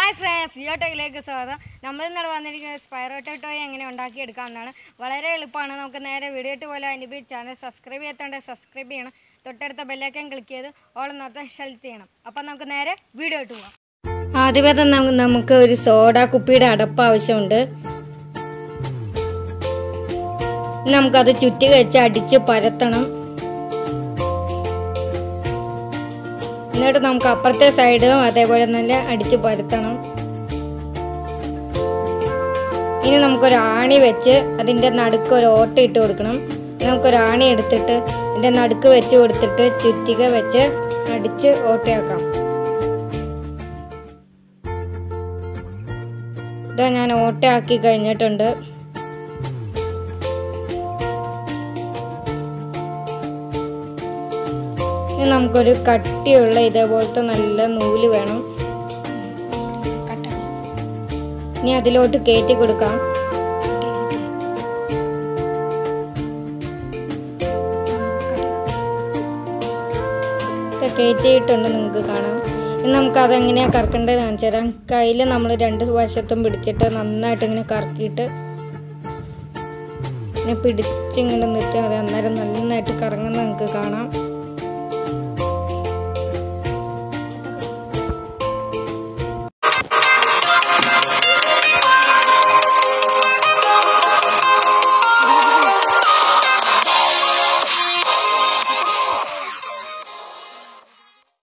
hi friends Jio ടെക്കിലേക്ക് സ്വാഗതം നമ്മൾ ഇന്നലെ വന്നിരിക്കുന്നത് സ്പൈറോട്ടോ ടോയ് എങ്ങനെ ഉണ്ടാക്കിയെടുക്കാമെന്നാണ് വളരെ എളുപ്പമാണ് നമുക്ക് നേരെ വീഡിയോ ഇട്ട് പോലെ അതിൻ്റെ പേര് ചാനൽ സബ്സ്ക്രൈബ് ചെയ്യാത്തതുകൊണ്ട് സബ്സ്ക്രൈബ് ചെയ്യണം തൊട്ടടുത്ത ബെല്ലൈക്കൻ ക്ലിക്ക് ചെയ്ത് ഓൾ നിർത്താൻ സെലക്ട് ചെയ്യണം അപ്പം നമുക്ക് നേരെ വീഡിയോ ഇട്ട് പോകാം ആദ്യമേ തന്നെ നമുക്ക് നമുക്ക് ഒരു സോഡ കുപ്പിയുടെ അടപ്പ് ആവശ്യമുണ്ട് നമുക്കത് ചുറ്റി വെച്ച് അടിച്ച് പരത്തണം എന്നിട്ട് നമുക്ക് അപ്പുറത്തെ സൈഡും അതേപോലെ നല്ല അടിച്ച് പരത്തണം ഇനി നമുക്കൊരു ആണി വെച്ച് അതിൻ്റെ നടുക്ക് ഒരു ഓട്ട ഇട്ട് കൊടുക്കണം നമുക്കൊരു ആണി എടുത്തിട്ട് ഇതിൻ്റെ നടുക്ക് വെച്ച് കൊടുത്തിട്ട് ചുറ്റിക വെച്ച് അടിച്ച് ഓട്ടയാക്കാം ഇതാ ഞാൻ ഓട്ടയാക്കി കഴിഞ്ഞിട്ടുണ്ട് ഇനി നമുക്കൊരു കട്ടിയുള്ള ഇതേപോലത്തെ നല്ല നൂല് വേണം ഇനി അതിലോട്ട് കയറ്റി കൊടുക്കാം ഇത് കയറ്റിയിട്ടുണ്ട് നിങ്ങൾക്ക് കാണാം ഇനി നമുക്ക് അതെങ്ങനെയാണ് കറക്കേണ്ടത് കാണിച്ചു തരാം കയ്യിൽ നമ്മൾ രണ്ട് വശത്തും പിടിച്ചിട്ട് നന്നായിട്ട് ഇങ്ങനെ കറക്കിയിട്ട് ഇങ്ങനെ പിടിച്ചിങ്ങനെ നിർത്തി അത് അന്നേരം നന്നായിട്ട് കറങ്ങുന്ന നിങ്ങൾക്ക് കാണാം